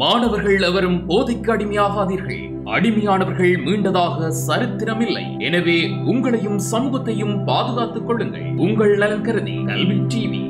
மாணவர்கள் எவரும் போதைக்கு அடிமையாகாதீர்கள் அடிமையானவர்கள் மீண்டதாக சரித்திரமில்லை எனவே உங்களையும் சமூகத்தையும் பாதுகாத்துக் கொள்ளுங்கள் உங்கள் நலன் கருதி கல்வி டிவி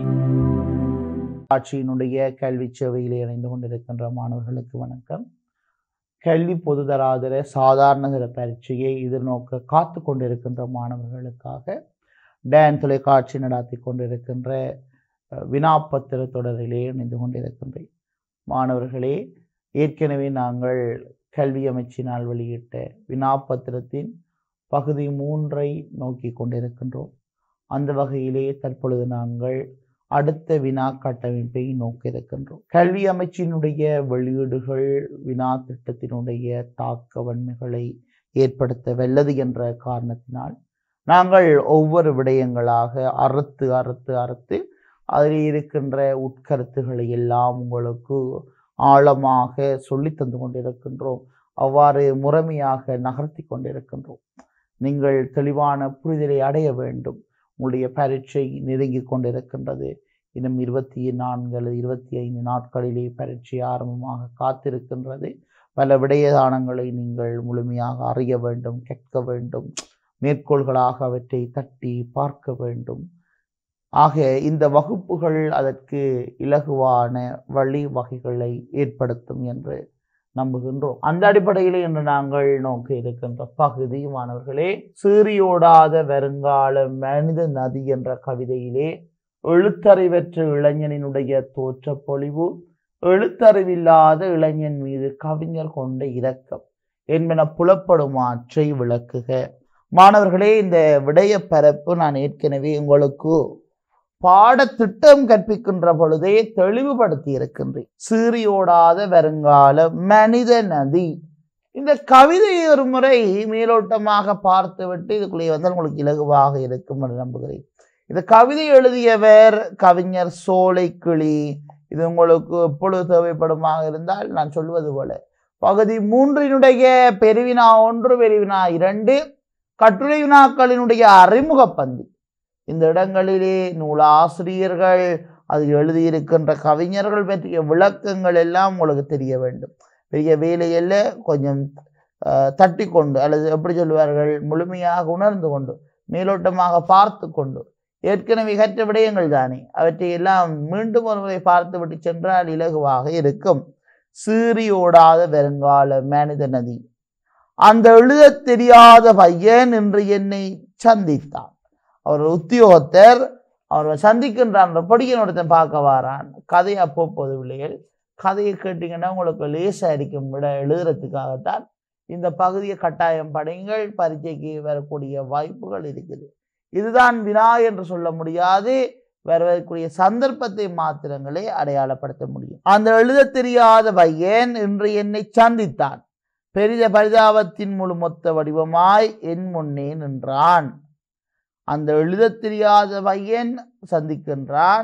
ஆட்சியினுடைய கல்வி சேவையில் இணைந்து கொண்டிருக்கின்ற மாணவர்களுக்கு வணக்கம் கல்வி பொதுதராதர சாதாரண தர பரீட்சையை எதிர்நோக்க காத்து கொண்டிருக்கின்ற மாணவர்களுக்காக டேன் தொலைக்காட்சி நடாத்தி கொண்டிருக்கின்ற அஹ், வினாப்பத்திர தொடரிலே இணைந்து கொண்டிருக்கின்றேன் மாணவர்களே ஏற்கனவே நாங்கள் கல்வி அமைச்சினால் வெளியிட்ட வினாப்பத்திரத்தின் பகுதி மூன்றை நோக்கி கொண்டிருக்கின்றோம் அந்த வகையிலே தற்பொழுது நாங்கள் அடுத்த வினா கட்டமைப்பை நோக்க இருக்கின்றோம் கல்வி அமைச்சினுடைய வெளியீடுகள் வினா திட்டத்தினுடைய தாக்க வன்மைகளை ஏற்படுத்த வல்லது என்ற காரணத்தினால் நாங்கள் ஒவ்வொரு விடயங்களாக அறுத்து அறுத்து அறுத்து அதில் இருக்கின்ற உட்கருத்துக்களை எல்லாம் உங்களுக்கு ஆழமாக சொல்லி தந்து கொண்டிருக்கின்றோம் அவ்வாறு முறைமையாக நகர்த்தி கொண்டிருக்கின்றோம் நீங்கள் தெளிவான புரிதலை அடைய வேண்டும் உங்களுடைய பரீட்சை நெருங்கி கொண்டிருக்கின்றது இன்னும் இருபத்தி நான்கு அல்லது இருபத்தி ஐந்து நாட்களிலே பரீட்சை ஆரம்பமாக காத்திருக்கின்றது பல விடயதானங்களை நீங்கள் முழுமையாக அறிய வேண்டும் கேட்க வேண்டும் மேற்கோள்களாக அவற்றை தட்டி பார்க்க வேண்டும் ஆக இந்த வகுப்புகள் அதற்கு இலகுவான வழி வகைகளை ஏற்படுத்தும் என்று நம்புகின்றோம் அந்த அடிப்படையில் இன்று நாங்கள் நோக்க இருக்கின்ற பகுதி மாணவர்களே சீறியோடாத வருங்கால மனித நதி என்ற கவிதையிலே எழுத்தறிவற்ற இளைஞனினுடைய தோற்றப் பொழிவு எழுத்தறிவில்லாத இளைஞன் மீது கவிஞர் கொண்ட இரக்கம் என்பன புலப்படும் ஆற்றை விளக்குக மாணவர்களே இந்த விடய பரப்பு நான் ஏற்கனவே உங்களுக்கு பாடத்திட்டம் கற்பிக்கின்ற பொழுதே தெளிவுபடுத்தி இருக்கின்றேன் சீறியோடாத வருங்கால மனித நதி இந்த கவிதையை ஒரு முறை மேலோட்டமாக பார்த்துவிட்டு இதுக்குள்ளே வந்து உங்களுக்கு இலகுவாக இருக்கும் என்று நம்புகிறேன் இந்த கவிதை எழுதியவர் கவிஞர் சோலைக்கிளி இது உங்களுக்கு எப்பொழுது தேவைப்படுமாக இருந்தால் நான் சொல்வது போல பகுதி மூன்றினுடைய பெருவினா ஒன்று பெருவினா இரண்டு கட்டுரை வினாக்களினுடைய அறிமுக பந்தி இந்த இடங்களிலே நூலாசிரியர்கள் அது எழுதியிருக்கின்ற கவிஞர்கள் பற்றிய விளக்கங்கள் எல்லாம் உங்களுக்கு தெரிய வேண்டும் பெரிய வேலையில் கொஞ்சம் அஹ், தட்டி கொண்டு அல்லது எப்படி சொல்லுவார்கள் முழுமையாக உணர்ந்து கொண்டு மேலோட்டமாக பார்த்து கொண்டு ஏற்கனவே கற்ற விடயங்கள் தானே அவற்றை எல்லாம் மீண்டும் ஒரு முறை பார்த்து விட்டு சென்றால் இலகுவாக இருக்கும் சீறி ஓடாத வருங்கால மனித நதி அந்த எழுதத் தெரியாத பையன் இன்று என்னை சந்தித்தான் அவர் உத்தியோகத்தர் அவர் சந்திக்கின்றான் படிக்கணும் ஒருத்தன் பார்க்க வாரான் கதையை அப்போ போது பிள்ளைகள் கதையை கேட்டிங்கன்னா உங்களுக்கு லேசாக இருக்கும் விட எழுதுறதுக்காகத்தான் இந்த பகுதியை கட்டாயம் படிங்கள் பரீட்சைக்கு வரக்கூடிய வாய்ப்புகள் இருக்குது இதுதான் வினா என்று சொல்ல முடியாது வருவதற்குரிய சந்தர்ப்பத்தை மாத்திரங்களே அடையாளப்படுத்த முடியும் அந்த எழுதத் தெரியாத பையன் இன்று என்னை சந்தித்தான் பெரித பரிதாபத்தின் முழு மொத்த வடிவமாய் என் முன்னே நின்றான் அந்த எழுதத் தெரியாத பையன் சந்திக்கின்றான்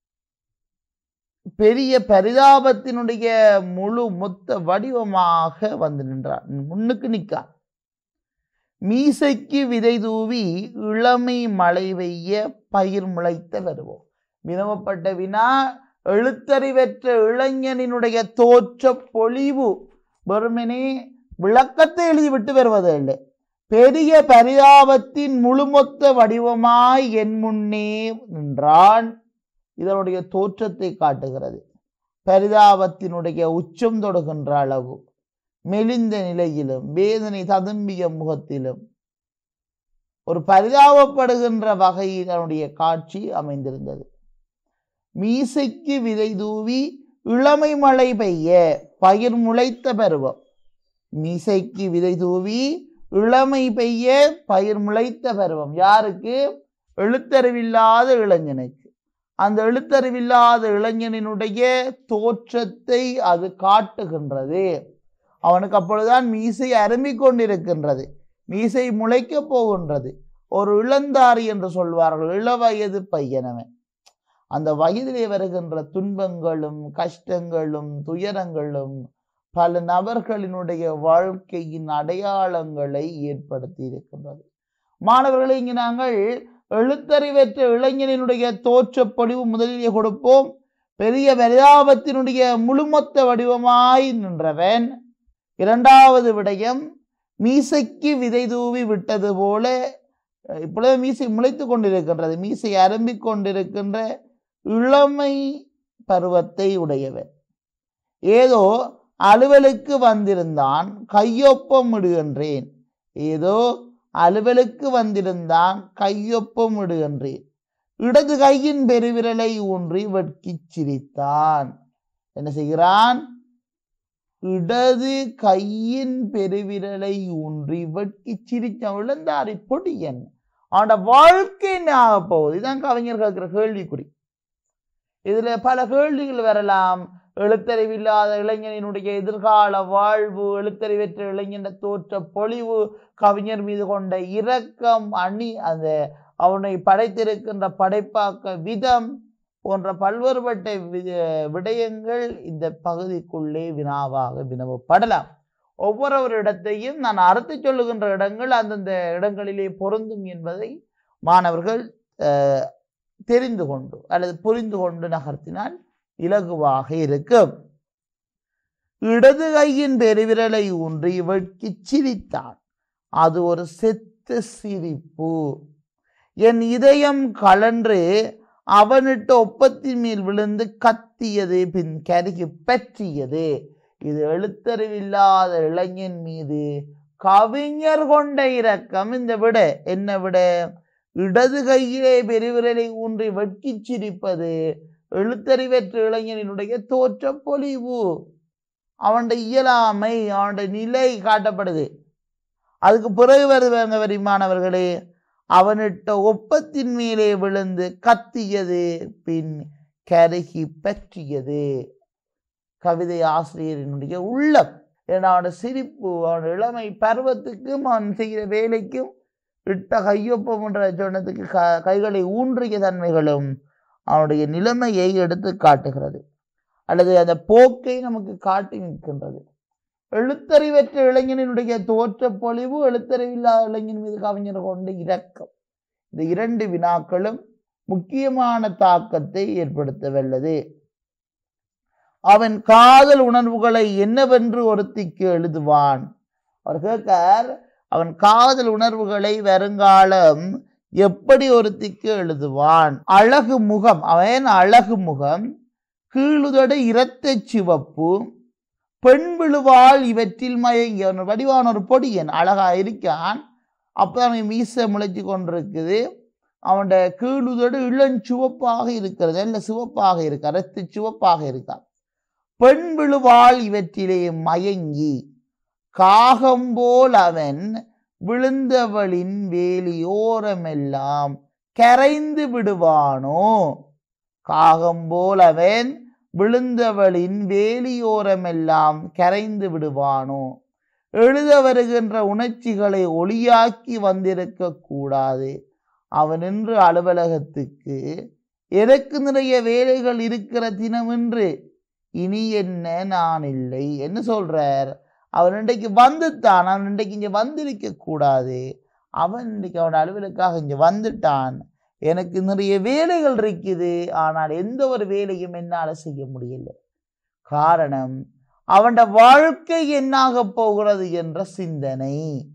பெரிய பரிதாபத்தினுடைய முழு மொத்த வடிவமாக வந்து நின்றான் முன்னுக்கு நிற்கான் மீசைக்கு விதை தூவி இளமை மழை பெய்ய பயிர் முளைத்த வருவோம் வினவப்பட்ட வினா எழுத்தறிவற்ற இளைஞனினுடைய தோற்ற பொலிவு வெறுமனே விளக்கத்தை எழுதிவிட்டு வருவது இல்லை பெரிய பரிதாபத்தின் முழுமொத்த வடிவமாய் என் முன்னே நின்றான் இதனுடைய தோற்றத்தை காட்டுகிறது பரிதாபத்தினுடைய உச்சம் தொடுகின்ற அளவு மெலிந்த நிலையிலும் வேதனை ததும்பிய முகத்திலும் ஒரு பரிதாபப்படுகின்ற வகையில் அதனுடைய காட்சி அமைந்திருந்தது மீசைக்கு விதை தூவி இளமை மழை பெய்ய பயிர் முளைத்த பருவம் மீசைக்கு விதை தூவி இளமை பெய்ய பயிர் முளைத்த பருவம் யாருக்கு எழுத்தறிவில்லாத இளைஞனுக்கு அந்த எழுத்தறிவில்லாத இளைஞனினுடைய தோற்றத்தை அது காட்டுகின்றது அவனுக்கு அப்பொழுதுதான் மீசை அரும்பிக் கொண்டிருக்கின்றது மீசை முளைக்கப் போகின்றது ஒரு இளந்தாரி என்று சொல்வார்கள் இளவயது பையனவன் அந்த வயதிலே வருகின்ற துன்பங்களும் கஷ்டங்களும் துயரங்களும் பல நபர்களினுடைய வாழ்க்கையின் அடையாளங்களை ஏற்படுத்தி இருக்கின்றது மாணவர்களை இங்கு நாங்கள் எழுத்தறிவற்ற இளைஞனினுடைய தோற்றப்பொழிவு முதலிலே கொடுப்போம் பெரிய பரிதாபத்தினுடைய முழுமொத்த வடிவமாய் நின்றவன் இரண்டாவது விடயம் மீசைக்கு விதை தூவி விட்டது போல அஹ், இப்பொழுது மீசை முளைத்து கொண்டிருக்கின்றது மீசை அரும்பிக் கொண்டிருக்கின்ற இளமை பருவத்தை உடையவன் ஏதோ அலுவலுக்கு வந்திருந்தான் கையொப்பம் இடுகின்றேன் ஏதோ அலுவலுக்கு வந்திருந்தான் கையொப்பம் இடுகின்றேன் இடது கையின் பெருவிரலை ஊன்றி வெட்கிச் சிரித்தான் என்ன செய்கிறான் இடது கையின் பெருவிரலை ஊன்றி வெட்கிச் சிரிச்சான் விழுந்தாரி பொடியன் அவனோட வாழ்க்கை என்ன ஆக போகுது இதான் கவிஞர் கேட்கிற கேள்விக்குறி இதுல பல கேள்விகள் வரலாம் எழுத்தறிவில்லாத இளைஞனினுடைய எதிர்கால வாழ்வு எழுத்தறிவற்ற இளைஞன தோற்ற பொலிவு கவிஞர் மீது கொண்ட இரக்கம் அணி அந்த அவனை படைத்திருக்கின்ற படைப்பாக்க விதம் போன்ற பல்வேறுபட்ட வி- விடயங்கள் இந்த பகுதிக்குள்ளே வினாவாக வினவப்படலாம் ஒவ்வொரு இடத்தையும் நான் அறுத்து சொல்லுகின்ற இடங்கள் அந்தந்த இடங்களிலே பொருந்தும் என்பதை மாணவர்கள் அஹ், தெரிந்து கொண்டு அல்லது புரிந்து கொண்டு நகர்த்தினால் இலகுவாக இருக்கும் இடது கையின் பெருவிரலை ஊன்றி வெட்கிச் சிரித்தான் அது ஒரு செத்த சிரிப்பு என் இதயம் கலன்று அவனிட்ட ஒப்பத்தின் மேல் விழுந்து கத்தியது பின் கருகி பற்றியது இது எழுத்தறிவில்லாத இளைஞன் மீது கவிஞர் கொண்ட இரக்கம் இந்த விட என்ன விட இடது கையிலே பெருவிரலை ஊன்றி வெட்கிச் சிரிப்பது எழுத்தறிவற்ற இளைஞனினுடைய தோற்ற பொலிவு அவனுடைய இயலாமை அவனுடைய நிலை காட்டப்படுது அதுக்கு பிறகு வருவாங்க வரிமானவர்களே அவனிட்ட ஒப்பத்தின் மேலே விழுந்து கத்தியது பின் கருகி பற்றியது கவிதை ஆசிரியரினுடைய உள்ளம் ஏன்னா அவனோட சிரிப்பு அவனோட இளமை பருவத்துக்கும் அவன் செய்கிற வேலைக்கும் இட்ட கையொப்பம் என்ற சொன்னதுக்கு க கைகளை ஊன்றிய தன்மைகளும் அவனுடைய நிலைமையை எடுத்து காட்டுகிறது அல்லது அந்த போக்கை நமக்கு காட்டி நிற்கின்றது எழுத்தறிவற்ற இளைஞனினுடைய தோற்ற பொலிவு எழுத்தறிவில்லாத இளைஞன் மீது கவிஞர் கொண்ட இரக்கம் இந்த இரண்டு வினாக்களும் முக்கியமான தாக்கத்தை ஏற்படுத்த வல்லது அவன் காதல் உணர்வுகளை என்னவென்று ஒருத்திக்கு எழுதுவான் அவர் கேட்கார் அவன் காதல் உணர்வுகளை வருங்காலம் எப்படி ஒருத்திக்கு எழுதுவான் அழகு முகம் அவன் அழகு முகம் கீழுதடு இரத்த சிவப்பு பெண் விழுவாள் இவற்றில் மயங்கி அவன் வடிவான ஒரு பொடியன் அழகா இருக்கான் அப்போ அவன் மீசை முளைச்சு கொண்டிருக்குது அவனோட கீழுதடு இளஞ்சிவப்பாக இருக்கிறது நல்ல சிவப்பாக இருக்கா ரத்த சிவப்பாக இருக்கா பெண் விழுவாள் இவற்றிலே மயங்கி காகம்போல் அவன் விழுந்தவளின் வேலியோரமெல்லாம் கரைந்து விடுவானோ காகம்போல் அவன் விழுந்தவளின் வேலியோரமெல்லாம் கரைந்து விடுவானோ எழுத வருகின்ற உணர்ச்சிகளை ஒளியாக்கி வந்திருக்க கூடாது அவன் இன்று அலுவலகத்துக்கு எனக்கு நிறைய வேலைகள் இருக்கிற தினமென்று இனி என்ன நான் இல்லை என்ன சொல்றார் அவன் இன்றைக்கு வந்துட்டான் அவன் இன்றைக்கு இங்கே வந்திருக்க கூடாது அவன் இன்றைக்கு அவன் அலுவலுக்காக இங்கே வந்துட்டான் எனக்கு நிறைய வேலைகள் இருக்குது ஆனால் எந்த ஒரு வேலையும் என்னால் செய்ய முடியல காரணம் அவன் வாழ்க்கை என்னாக போகிறது என்ற சிந்தனை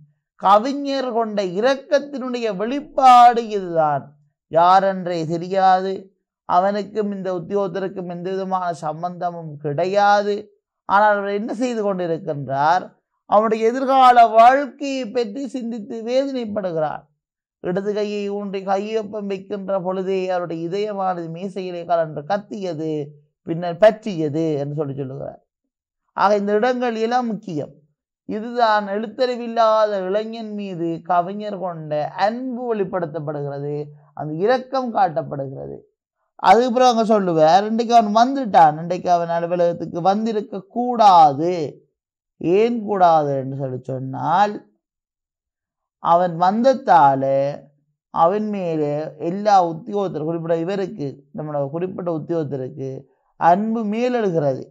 கவிஞர் கொண்ட இரக்கத்தினுடைய வெளிப்பாடு இதுதான் யாரென்றே தெரியாது அவனுக்கும் இந்த உத்தியோகத்திற்கும் எந்த விதமான சம்பந்தமும் கிடையாது ஆனால் அவர் என்ன செய்து கொண்டிருக்கின்றார் அவனுடைய எதிர்கால வாழ்க்கையை பற்றி சிந்தித்து வேதனைப்படுகிறார் இடது கையை ஊன்றி கையொப்பம் வைக்கின்ற பொழுதே அவருடைய இதயமானது மீசையிலே கலன்று கத்தியது பின்னர் பற்றியது என்று சொல்லி சொல்லுகிறார் ஆக இந்த இடங்கள் எல்லாம் முக்கியம் இதுதான் எழுத்தறிவில்லாத இளைஞன் மீது கவிஞர் கொண்ட அன்பு வெளிப்படுத்தப்படுகிறது அந்த இரக்கம் காட்டப்படுகிறது அதுக்கப்புறம் அவங்க சொல்லுவார் இன்றைக்கு அவன் வந்துட்டான் இன்றைக்கு அவன் அலுவலகத்துக்கு வந்திருக்க கூடாது ஏன் கூடாது என்று சொல்லி சொன்னால் அவன் வந்ததால அவன் மேலே எல்லா உத்தியோகத்தர் குறிப்பிட்ட இவருக்கு நம்மளோட குறிப்பிட்ட உத்தியோகத்தருக்கு அன்பு மேலெழுகிறது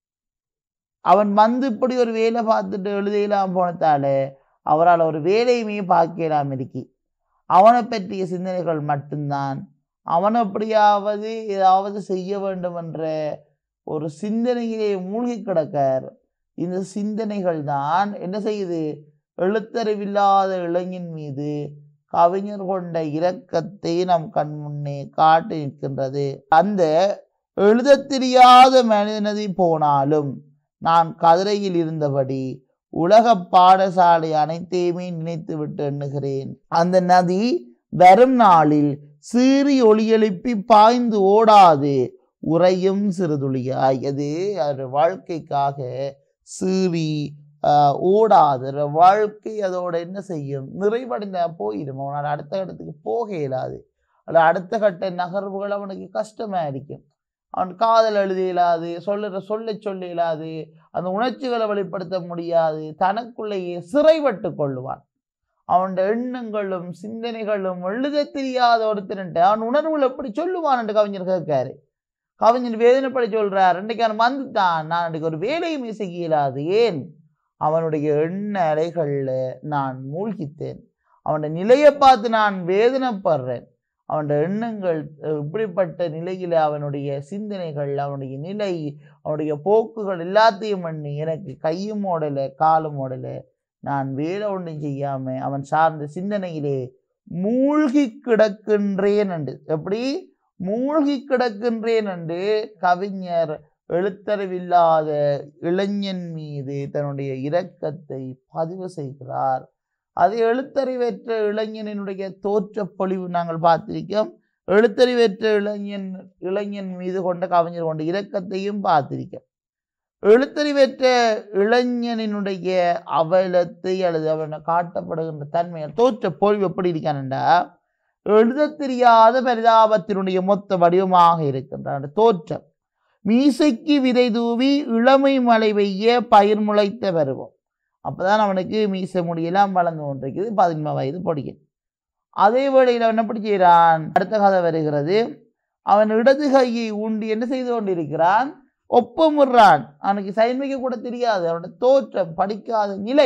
அவன் வந்து இப்படி ஒரு வேலை பார்த்துட்டு எழுதையெல்லாம் போனதால அவரால் ஒரு வேலையுமே பார்க்கலாம் இருக்கி அவனை பற்றிய சிந்தனைகள் மட்டும்தான் அவன் அப்படியாவது ஏதாவது செய்ய வேண்டும் என்ற ஒரு சிந்தனையிலே மூழ்கி கிடக்கார் இந்த சிந்தனைகள் தான் என்ன செய்யுது எழுத்தறிவில்லாத இளைஞன் மீது கவிஞர் கொண்ட இரக்கத்தை நம் கண் முன்னே காட்டி நிற்கின்றது அந்த எழுதத் தெரியாத மனிதனதை போனாலும் நான் கதிரையில் இருந்தபடி உலக பாடசாலை அனைத்தையுமே நினைத்து விட்டு எண்ணுகிறேன் அந்த நதி வரும் நாளில் சீறி ஒளி எழுப்பி பாய்ந்து ஓடாது உறையும் சிறுதுளியாய் அது அது வாழ்க்கைக்காக சீறி ஆஹ், ஓடாது அது வாழ்க்கை அதோட என்ன செய்யும் நிறைவடைந்த போயிடும் அவனால் அடுத்த கட்டத்துக்கு போக இயலாது அது அடுத்த கட்ட நகர்வுகள் அவனுக்கு கஷ்டமா இருக்கும் அவன் காதல் எழுத இயலாது சொல்லுற சொல்ல சொல்ல இயலாது அந்த உணர்ச்சிகளை வெளிப்படுத்த முடியாது தனக்குள்ளேயே சிறைப்பட்டு கொள்ளுவான் அவன் எண்ணங்களும் சிந்தனைகளும் எழுத தெரியாத ஒருத்தன்ட்டு அவன் உணர்வுகள் எப்படி சொல்லுவான் என்று கவிஞர் கேட்காரு கவிஞர் வேதனைப்படி சொல்றார் இன்றைக்கு அவன் வந்துட்டான் நான் இன்றைக்கு ஒரு வேலையுமே செய்ய இயலாது ஏன் அவனுடைய எண்ண அலைகளில் நான் மூழ்கித்தேன் அவனுடைய நிலையை பார்த்து நான் வேதனைப்படுறேன் அவனுடைய எண்ணங்கள் அஹ், இப்படிப்பட்ட நிலையில் அவனுடைய சிந்தனைகள் அவனுடைய நிலை அவனுடைய போக்குகள் எல்லாத்தையும் பண்ணி எனக்கு கையும் ஓடலை காலும் ஓடலை நான் வேலை ஒன்றும் செய்யாம அவன் சார்ந்த சிந்தனையிலே மூழ்கி கிடக்கின்றேன் என்று எப்படி மூழ்கி கிடக்கின்றேன் என்று கவிஞர் எழுத்தறிவில்லாத இளைஞன் மீது தன்னுடைய இரக்கத்தை பதிவு செய்கிறார் அது எழுத்தறிவற்ற இளைஞனினுடைய தோற்ற பொழிவு நாங்கள் பார்த்திருக்கோம் எழுத்தறிவற்ற இளைஞன் இளைஞன் மீது கொண்ட கவிஞர் கொண்ட இரக்கத்தையும் பார்த்திருக்கோம் எழுத்தறிவற்ற இளைஞனினுடைய அவலத்தை அல்லது அவனை காட்டப்படுகின்ற தன்மை தோற்ற பொழிவு எப்படி இருக்கானண்டா எழுதத் தெரியாத பரிதாபத்தினுடைய மொத்த வடிவமாக இருக்கின்றான் அந்த தோற்றம் மீசைக்கு விதை தூவி இளமை மழை பெய்ய பயிர் முளைத்த பருவம் அப்பதான் அவனுக்கு மீசை முடியெல்லாம் வளர்ந்து கொண்டிருக்குது பதின்ம வயது பொடியன் அதே வேளையில் அவன் எப்படி செய்கிறான் அடுத்த கதை வருகிறது அவன் இடது கையை ஊண்டி என்ன செய்து கொண்டிருக்கிறான் ஒப்பமுறான் அவனுக்கு சைன் வைக்க கூட தெரியாது அவனுடைய தோற்றம் படிக்காத நிலை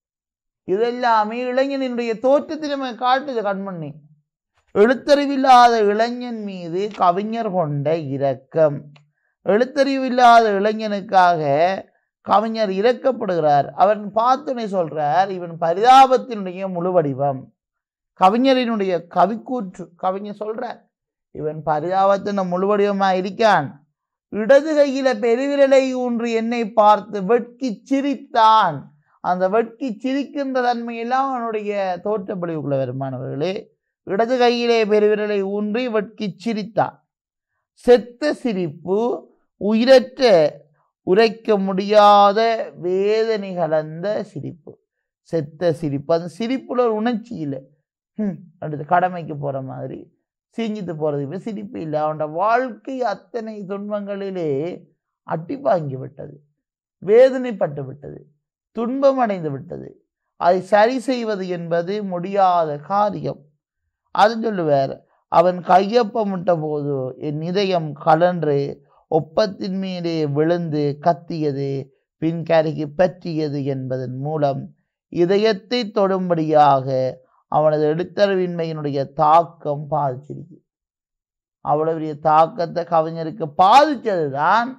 இதெல்லாமே இளைஞனினுடைய தோற்றத்தில் நம்ம காட்டுது கண்மண்ணி எழுத்தறிவில்லாத இளைஞன் மீது கவிஞர் கொண்ட இரக்கம் எழுத்தறிவில்லாத இளைஞனுக்காக கவிஞர் இரக்கப்படுகிறார் அவன் பார்த்துனை சொல்றார் இவன் பரிதாபத்தினுடைய முழு வடிவம் கவிஞரினுடைய கவிக்கூற்று கவிஞர் சொல்றார் இவன் பரிதாபத்தின் முழு வடிவமா இருக்கான் இடது கையில பெருவிரலை ஊன்றி என்னை பார்த்து வெட்கி சிரித்தான் அந்த வெட்கி சிரிக்கின்ற தன்மையெல்லாம் அவனுடைய தோற்றப்படிவுக்குள்ள வருமானவர்களே இடது கையிலே பெருவிரலை ஊன்றி வெட்கி சிரித்தான் செத்த சிரிப்பு உயிரற்ற உரைக்க முடியாத வேதனை கலந்த சிரிப்பு செத்த சிரிப்பு அந்த சிரிப்புல ஒரு உணர்ச்சி இல்லை ஹம், அடுத்து கடமைக்கு போற மாதிரி சீஞ்சித்து போறது இப்ப சிரிப்பு இல்லை அவனோட வாழ்க்கை அத்தனை துன்பங்களிலே அட்டிப்பாங்கி விட்டது வேதனைப்பட்டு விட்டது துன்பம் அடைந்து விட்டது அதை சரி செய்வது என்பது முடியாத காரியம் அது சொல்லுவார் அவன் கையொப்பமிட்ட போது என் இதயம் கலன்று ஒப்பத்தின் மீதே விழுந்து கத்தியது பின்கரைக்கு பற்றியது என்பதன் மூலம் இதயத்தை தொடும்படியாக அவனது எழுத்தறிவின்மையினுடைய தாக்கம் பாதிச்சிருக்கு அவ்வளவு பெரிய தாக்கத்தை கவிஞருக்கு பாதிச்சது தான்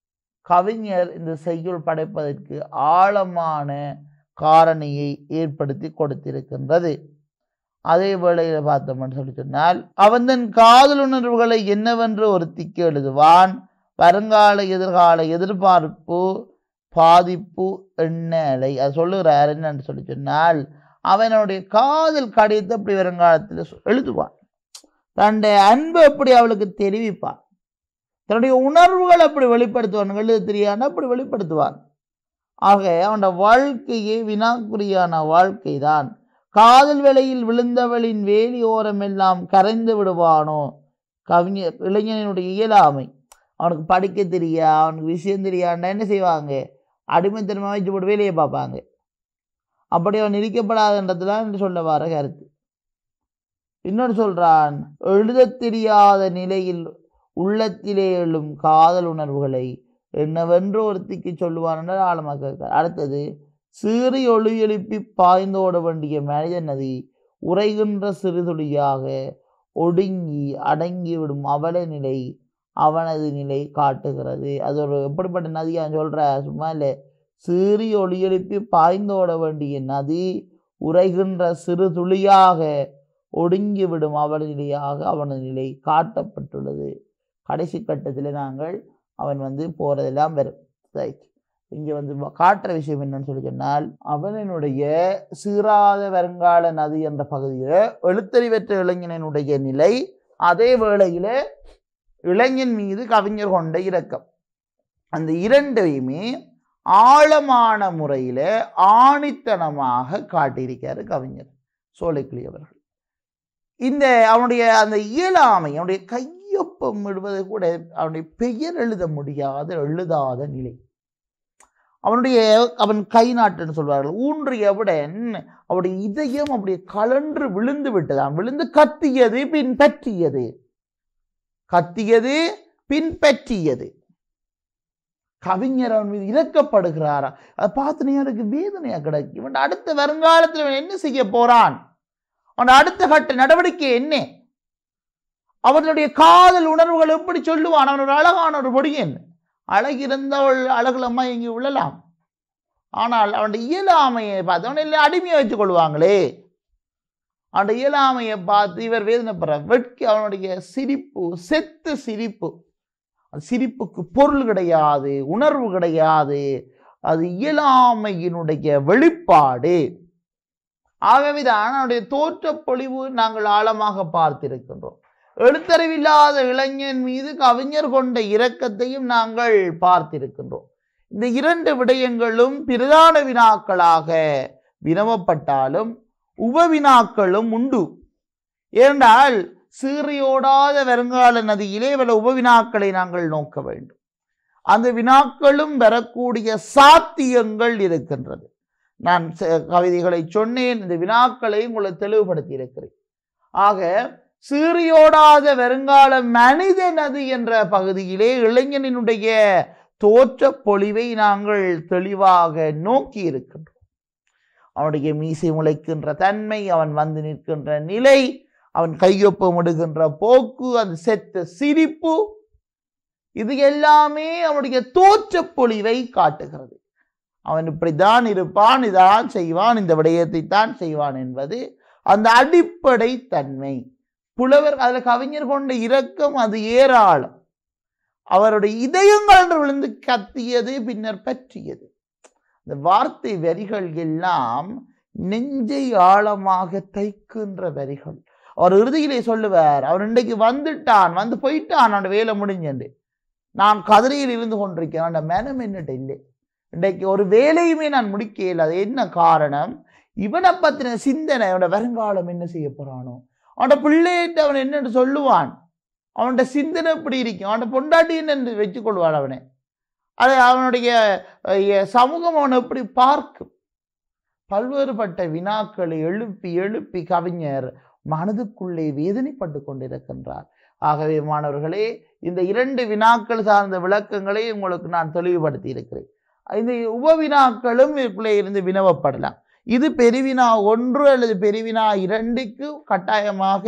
கவிஞர் இந்த செய்யுள் படைப்பதற்கு ஆழமான காரணியை ஏற்படுத்தி கொடுத்திருக்கின்றது அதே வேளையில் பார்த்தோம்னு சொல்லி சொன்னால் அவன் தன் காதல் உணர்வுகளை என்னவென்று ஒருத்திக்கு எழுதுவான் வருங்கால எதிர்கால எதிர்பார்ப்பு பாதிப்பு எண்ணலை அது சொல்லுகிறார் என்னன்னு சொல்லி சொன்னால் அவனுடைய காதல் கடிதத்தை அப்படி வருங்காலத்தில் சொ- எழுதுவான் தன்னுடைய அன்பை அப்படி அவளுக்கு தெரிவிப்பான் தன்னுடைய உணர்வுகள் அப்படி வெளிப்படுத்துவான் எழுத தெரியாத அப்படி வெளிப்படுத்துவான் ஆக அவனோட வாழ்க்கையே வினாக்குறியான வாழ்க்கை தான் காதல் வேளையில் விழுந்தவளின் வேலி ஓரம் எல்லாம் கரைந்து விடுவானோ கவிஞர் இளைஞனுடைய இயலாமை அவனுக்கு படிக்க தெரியா அவனுக்கு விஷயம் தெரியாண்டா என்ன செய்வாங்க அடிமைத்தனமாக வச்சு போட்டு வேலையை பார்ப்பாங்க அப்படி அவன் இருக்கப்படாதன்றதுலாம் என்று சொல்ல வர கருத்து இன்னொரு சொல்றான் எழுதத் தெரியாத நிலையில் உள்ளத்திலே எழும் காதல் உணர்வுகளை என்னவென்று ஒருத்திக்கு சொல்லுவான் என்று ஆழமாக கேட்கிறார் அடுத்தது சீறி ஒளி எழுப்பி பாய்ந்தோட வேண்டிய மனித நதி உறைகின்ற சிறுதுளியாக ஒடுங்கி அடங்கிவிடும் அவல நிலை அவனது நிலை காட்டுகிறது அது ஒரு எப்படிப்பட்ட நதியா சொல்ற சும்மா இல்லை சீறி ஒளி எழுப்பி பாய்ந்தோட வேண்டிய நதி உறைகின்ற சிறு துளியாக ஒடுங்கிவிடும் அவன நிலையாக அவனது நிலை காட்டப்பட்டுள்ளது கடைசி கட்டத்தில் நாங்கள் அவன் வந்து போறதெல்லாம் வரும் ரைட் இங்கே வந்து வ- காட்டுற விஷயம் என்னன்னு சொல்லி சொன்னால் அவனினுடைய சீராத வருங்கால நதி என்ற பகுதியில் எழுத்தறிவற்ற இளைஞனுடைய நிலை அதே வேளையில இளைஞன் மீது கவிஞர் கொண்ட இரக்கம் அந்த இரண்டையுமே ஆழமான முறையில ஆணித்தனமாக காட்டியிருக்காரு கவிஞர் சோலைக்கிளி அவர்கள் இந்த அவனுடைய அந்த இயலாமை அவனுடைய கையொப்பம் இடுவது கூட அவனுடைய பெயர் எழுத முடியாத எழுதாத நிலை அவனுடைய அவன் கை நாட்டுன்னு சொல்வார்கள் ஊன்றியவுடன் அவனுடைய இதயம் அப்படியே கலன்று விழுந்து விட்டதாம் விழுந்து கத்தியது பின்பற்றியது கத்தியது பின்பற்றியது கவிஞர் அவன் மீது இறக்கப்படுகிறாரா அதை பார்த்து எனக்கு வேதனையா கிடைக்கும் இவன் அடுத்த வருங்காலத்தில் இவன் என்ன செய்ய போறான் அவன் அடுத்த கட்ட நடவடிக்கை என்ன அவர்களுடைய காதல் உணர்வுகள் எப்படி சொல்லுவான் அவன் ஒரு அழகான ஒரு பொடியன் அழகிருந்தவள் அழகுலம்மா இங்கே உள்ளலாம் ஆனால் அவனுடைய இயலாமையை பார்த்து அவனை எல்லாம் அடிமையை வச்சுக் கொள்வாங்களே அவனுடைய இயலாமையை பார்த்து இவர் வேதனைப்படுற வெட்கி அவனுடைய சிரிப்பு செத்து சிரிப்பு அந்த சிரிப்புக்கு பொருள் கிடையாது உணர்வு கிடையாது அது இயலாமையினுடைய வெளிப்பாடு ஆகவேதான் அவனுடைய தோற்றப் பொழிவு நாங்கள் ஆழமாக பார்த்திருக்கின்றோம் எழுத்தறிவில்லாத இளைஞன் மீது கவிஞர் கொண்ட இரக்கத்தையும் நாங்கள் பார்த்திருக்கின்றோம் இந்த இரண்டு விடயங்களும் பிரதான வினாக்களாக வினவப்பட்டாலும் உபவினாக்களும் உண்டு ஏனென்றால் சீறியோடாத வருங்கால நதியிலே பல உபவினாக்களை நாங்கள் நோக்க வேண்டும் அந்த வினாக்களும் வரக்கூடிய சாத்தியங்கள் இருக்கின்றது நான் ச- கவிதைகளை சொன்னேன் இந்த வினாக்களை உங்களை தெளிவுபடுத்தி இருக்கிறேன் ஆக சீறியோடாத வருங்கால மனித நதி என்ற பகுதியிலே இளைஞனினுடைய தோற்ற பொலிவை நாங்கள் தெளிவாக நோக்கி இருக்கின்றோம் அவனுடைய மீசை முளைக்கின்ற தன்மை அவன் வந்து நிற்கின்ற நிலை அவன் கையொப்பமிடுகின்ற போக்கு அந்த செத்த சிரிப்பு இது எல்லாமே அவனுடைய தோற்ற பொலிவை காட்டுகிறது அவன் இப்படித்தான் இருப்பான் இதான் செய்வான் இந்த விடயத்தை தான் செய்வான் என்பது அந்த அடிப்படை தன்மை புலவர் அதில் கவிஞர் கொண்ட இரக்கம் அது ஏராளம் அவருடைய இதயங்கள் என்று விழுந்து கத்தியது பின்னர் பற்றியது இந்த வார்த்தை வரிகள் எல்லாம் நெஞ்சை ஆழமாக தைக்கின்ற வரிகள் அவர் இறுதியிலே சொல்லுவார் அவர் இன்றைக்கு வந்துட்டான் வந்து போயிட்டான் அவன் வேலை முடிஞ்சண்டு நான் கதிரையில் இருந்து கொண்டிருக்கிறேன் அந்த மனம் என்னட்ட இல்லை இன்றைக்கு ஒரு வேலையுமே நான் முடிக்க இயலாது. அது என்ன காரணம் இவனை பத்தின சிந்தனை அவனோட வருங்காலம் என்ன செய்ய போறானோ அவனோட பிள்ளைகிட்ட அவன் என்னன்னு சொல்லுவான் அவனோட சிந்தனை எப்படி இருக்கும் அவனோட பொண்டாட்டி என்னன்னு வச்சுக்கொள்வான் அவனை அது அவனுடைய அஹ், சமூகம் அவனை எப்படி பார்க்கும் பல்வேறுபட்ட வினாக்களை எழுப்பி எழுப்பி கவிஞர் மனதுக்குள்ளே வேதனைப்பட்டு கொண்டிருக்கின்றார் ஆகவே மாணவர்களே இந்த இரண்டு வினாக்கள் சார்ந்த விளக்கங்களை உங்களுக்கு நான் தெளிவுபடுத்தி இருக்கிறேன் இந்த உபவினாக்களும் இதுக்குள்ளே இருந்து வினவப்படலாம் இது பெருவினா ஒன்று அல்லது பெருவினா இரண்டுக்கு கட்டாயமாக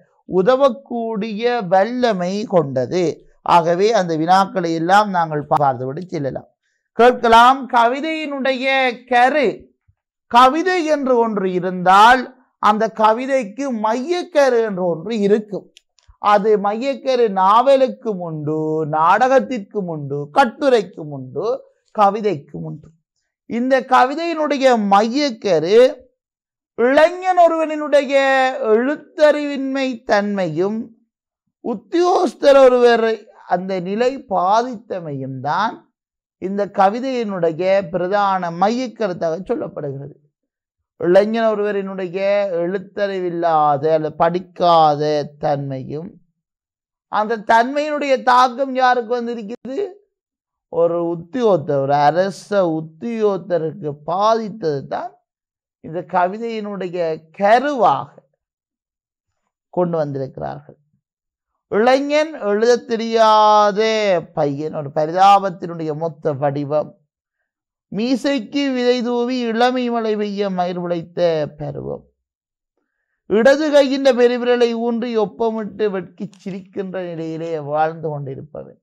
உதவக்கூடிய வல்லமை கொண்டது ஆகவே அந்த வினாக்களை எல்லாம் நாங்கள் பார்த்துவிட்டு செல்லலாம் கேட்கலாம் கவிதையினுடைய கரு கவிதை என்று ஒன்று இருந்தால் அந்த கவிதைக்கு மையக்கரு என்று ஒன்று இருக்கும் அது மையக்கரு நாவலுக்கும் உண்டு நாடகத்திற்கும் உண்டு கட்டுரைக்கும் உண்டு கவிதைக்கும் உண்டு இந்த கவிதையினுடைய மையக்கரு இளைஞன் ஒருவனினுடைய எழுத்தறிவின்மை தன்மையும் உத்தியோகஸ்தர் ஒருவர் அந்த நிலை பாதித்தமையும் தான் இந்த கவிதையினுடைய பிரதான மையக்கருத்தாக சொல்லப்படுகிறது இளைஞன் ஒருவரினுடைய எழுத்தறிவில்லாத அல்லது படிக்காத தன்மையும் அந்த தன்மையினுடைய தாக்கம் யாருக்கு வந்திருக்குது ஒரு உத்தியோகத்தர் ஒரு அரச உத்தியோகத்தருக்கு பாதித்தது தான் இந்த கவிதையினுடைய கருவாக கொண்டு வந்திருக்கிறார்கள் இளைஞன் எழுதத் தெரியாத பையன் ஒரு பரிதாபத்தினுடைய மொத்த வடிவம் மீசைக்கு விதை தூவி இளமை மழை பெய்ய மயிர் விளைத்த பருவம் இடது கையின் பெருவிரலை ஊன்றி ஒப்பமிட்டு வெட்கிச் சிரிக்கின்ற நிலையிலே வாழ்ந்து கொண்டிருப்பவன்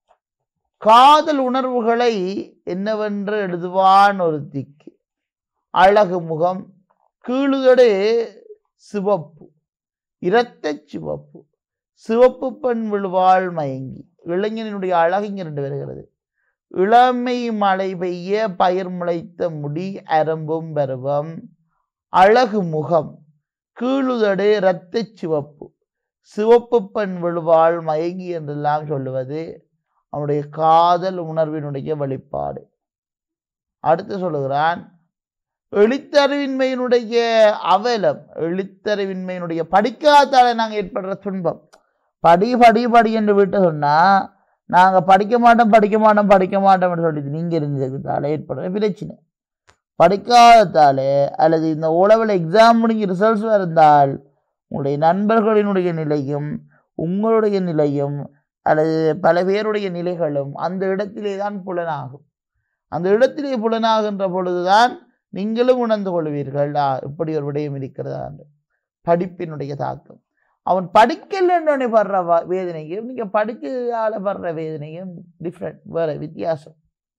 காதல் உணர்வுகளை என்னவென்று எழுதுவான் ஒரு திக்கு அழகு முகம் கீழுதடு சிவப்பு இரத்த சிவப்பு சிவப்பு பெண் விழுவாள் மயங்கி இளைஞனுடைய அழகு இங்க ரெண்டு வருகிறது இளமை மழை பெய்ய பயிர் முளைத்த முடி அரம்பும் பருவம் அழகு முகம் கீழுதடு இரத்த சிவப்பு சிவப்பு பெண் விழுவாள் மயங்கி என்றெல்லாம் சொல்லுவது அவனுடைய காதல் உணர்வினுடைய வெளிப்பாடு அடுத்து சொல்லுகிறான் எழுத்தறிவின்மையினுடைய அவலம் எழுத்தறிவின்மையினுடைய படிக்காதால நாங்கள் ஏற்படுற துன்பம் படி படி படி என்று விட்டு சொன்னா நாங்க படிக்க மாட்டோம் படிக்க மாட்டோம் படிக்க மாட்டோம் சொல்லி நீங்க இருந்ததால ஏற்படுற பிரச்சனை படிக்காததாலே அல்லது இந்த உளவில் எக்ஸாம் முடிஞ்சு ரிசல்ட்ஸ் இருந்தால் உங்களுடைய நண்பர்களினுடைய நிலையும் உங்களுடைய நிலையும் அல்லது பல பேருடைய நிலைகளும் அந்த இடத்திலே தான் புலனாகும் அந்த இடத்திலே புலனாகின்ற பொழுதுதான் நீங்களும் உணர்ந்து கொள்வீர்கள் ஆ, இப்படி ஒரு விடயம் இருக்கிறதா என்று படிப்பினுடைய தாக்கம் அவன் படிக்கலன்னு படுற வ- வேதனையும் நீங்க படிக்கிறதால படுற வேதனையும் டிஃப்ரெண்ட் வேற வித்தியாசம்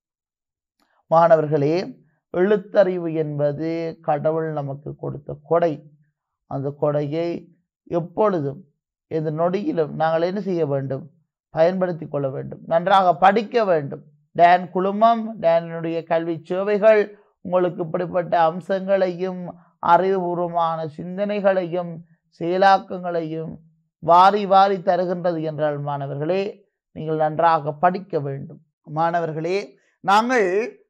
மாணவர்களே எழுத்தறிவு என்பது கடவுள் நமக்கு கொடுத்த கொடை அந்த கொடையை எப்பொழுதும் எந்த நொடியிலும் நாங்கள் என்ன செய்ய வேண்டும் பயன்படுத்தி கொள்ள வேண்டும் நன்றாக படிக்க வேண்டும் டேன் குழுமம் டேனுடைய கல்வி சேவைகள் உங்களுக்கு இப்படிப்பட்ட அம்சங்களையும் அறிவுபூர்வமான சிந்தனைகளையும் செயலாக்கங்களையும் வாரி வாரி தருகின்றது என்றால் மாணவர்களே நீங்கள் நன்றாக படிக்க வேண்டும் மாணவர்களே நாங்கள்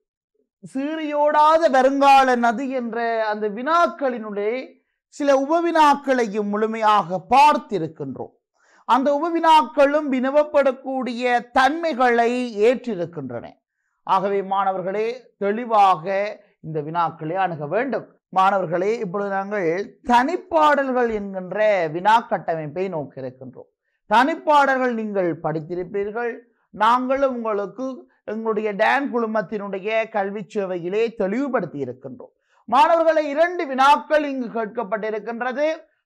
சீறியோடாத வருங்கால நதி என்ற அந்த வினாக்களினுடைய சில உபவினாக்களையும் முழுமையாக பார்த்திருக்கின்றோம் அந்த உபவினாக்களும் வினவப்படக்கூடிய தன்மைகளை ஏற்றிருக்கின்றன ஆகவே மாணவர்களே தெளிவாக இந்த வினாக்களை அணுக வேண்டும் மாணவர்களே இப்பொழுது நாங்கள் தனிப்பாடல்கள் என்கின்ற வினா கட்டமைப்பை நோக்கி இருக்கின்றோம் தனிப்பாடல்கள் நீங்கள் படித்திருப்பீர்கள் நாங்களும் உங்களுக்கு எங்களுடைய டேன் குழுமத்தினுடைய கல்வி சேவையிலே தெளிவுபடுத்தி இருக்கின்றோம் மாணவர்களை இரண்டு வினாக்கள் இங்கு கேட்கப்பட்டிருக்கின்றது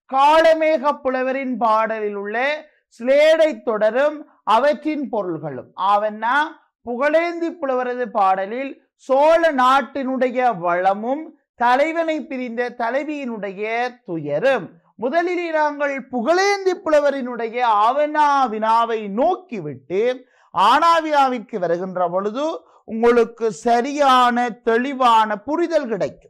காளமேக புலவரின் பாடலில் உள்ள சிலேடை தொடரும் அவற்றின் பொருள்களும் ஆவன்னா புகழேந்தி புலவரது பாடலில் சோழ நாட்டினுடைய வளமும் தலைவனை பிரிந்த தலைவியினுடைய துயரும் முதலிலே நாங்கள் புகழேந்தி புலவரினுடைய ஆவணா வினாவை நோக்கிவிட்டு ஆனாவினாவிற்கு வருகின்ற பொழுது உங்களுக்கு சரியான தெளிவான புரிதல் கிடைக்கும்